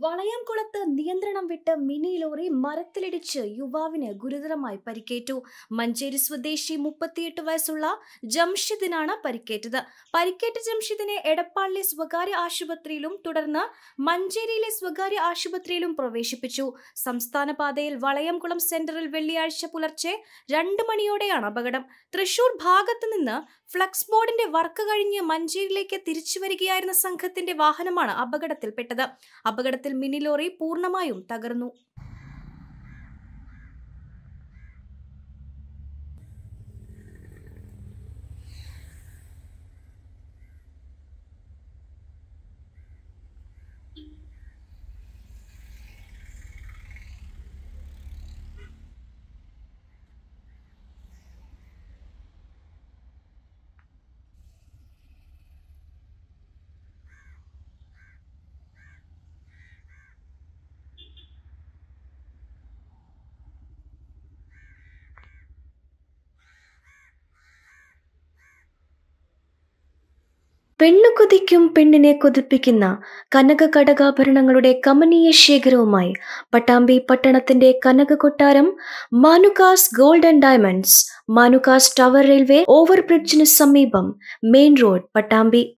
വളയംകുളത്ത് നിയന്ത്രണം വിട്ട് mini lorry മരത്തിലിടിച്ച് യുവാവിന് ഗുരുതരമായി പരിക്കേറ്റു മഞ്ചേരി സ്വദേശി മുപ്പത്തിയെട്ട് വയസ്സുള്ള ജംഷിദിനാണ് പരിക്കേറ്റത് പരിക്കേറ്റ ജംഷിദിനെ എടപ്പാളിലെ സ്വകാര്യ ആശുപത്രിയിലും തുടർന്ന് മഞ്ചേരിയിലെ സ്വകാര്യ ആശുപത്രിയിലും പ്രവേശിപ്പിച്ചു സംസ്ഥാന പാതയിൽ വളയംകുളം സെന്ററിൽ വെള്ളിയാഴ്ച പുലർച്ചെ രണ്ട് മണിയോടെയാണ് അപകടം തൃശൂർ ഭാഗത്ത് നിന്ന് ഫ്ലക്സ് ബോർഡിന്റെ വർക്ക് കഴിഞ്ഞ് മഞ്ചേരിയിലേക്ക് തിരിച്ചു വരികയായിരുന്ന സംഘത്തിന്റെ വാഹനമാണ് അപകടത്തിൽപ്പെട്ടത് അപകടത്തിൽ മിനി ലോറി പൂർണ്ണമായും തകർന്നു പെണ്ണു കൊതിക്കും പെണ്ണിനെ കൊതിപ്പിക്കുന്ന കനക കടകാഭരണങ്ങളുടെ കമനീയ ശേഖരവുമായി പട്ടാമ്പി പട്ടണത്തിന്റെ കനക കൊട്ടാരം Manukas gold and diamonds Manukas tower railway ഓവർബ്രിഡ്ജിന് സമീപം മെയിൻ റോഡ് പട്ടാമ്പി